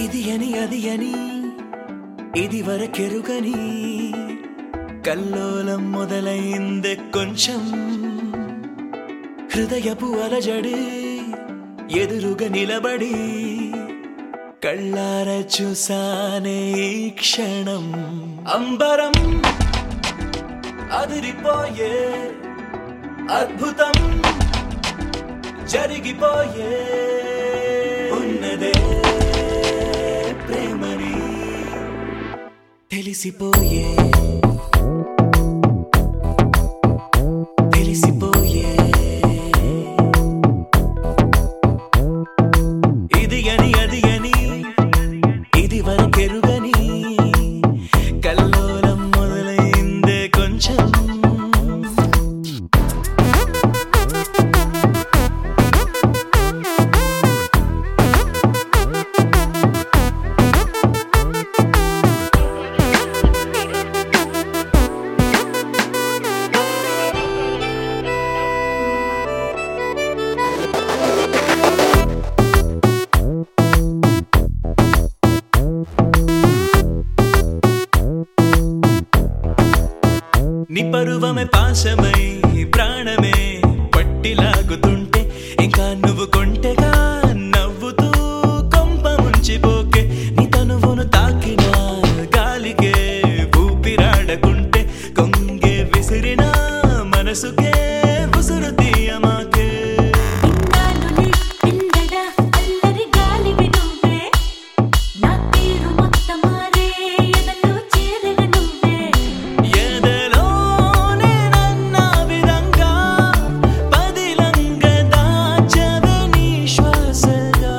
ఇది అని అది అని ఇది వరకెరుగని కల్లోలం మొదలైందే కొంచెం హృదయపు అలజడి ఎదురుగా నిలబడి కళ్ళార చూసానే ఈ క్షణం అంబరం అదిరిపోయే అద్భుతం జరిగిపోయే ఉన్నదే ప్రేమని తెలిసిపోయే తెలిసిపోయే ఇది అని అది అని ఇది వరకెరుగని కల్లోలం మొదలైందే కొంచెం నీ పరువమే పాశమై ప్రాణమే పట్టిలాగుతుంటే ఇంకా నువ్వు కొంటెగా నవ్వుతూ కొంప ముంచిపోకే నీ తనువును తాకిన గాలికే ఊపిరాడకుంటే కొంగే విసిరిన మనసుకే ఉసురు తీయమాకే ఇన్నాళ్ళుని పిల్లడా అల్లరి గాలివి నువ్వే నా తీరు మొత్తం మారే ఎదలో చేరిన నువ్వే ఎదలోనే నన్న విధంగా పదిలంగ దాచవే నీ శ్వాసగా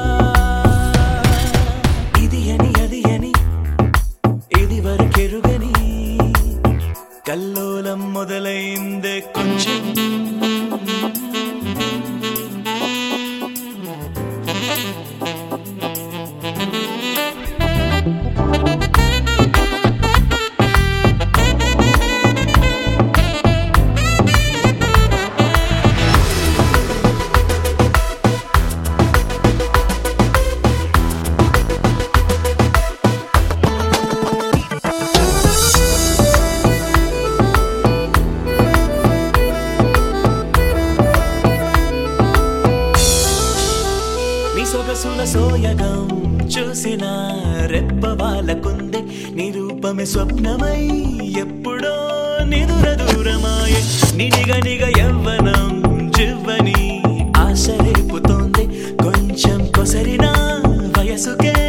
ఇది అని అది అని ఇది వరకెరుగని కల్లోలం మొదలైందే కొంచెం నీ సొగసుల సోయగం చూసిన రెప్ప వాళ్ళకుందే నీ రూపమే స్వప్నమై ఎప్పుడో నిదుర దూరమాయే నినిగ నిగ యవ్వనం జివ్వని ఆశ రేపుతోంది కొంచెం కొసరిన వయసుకే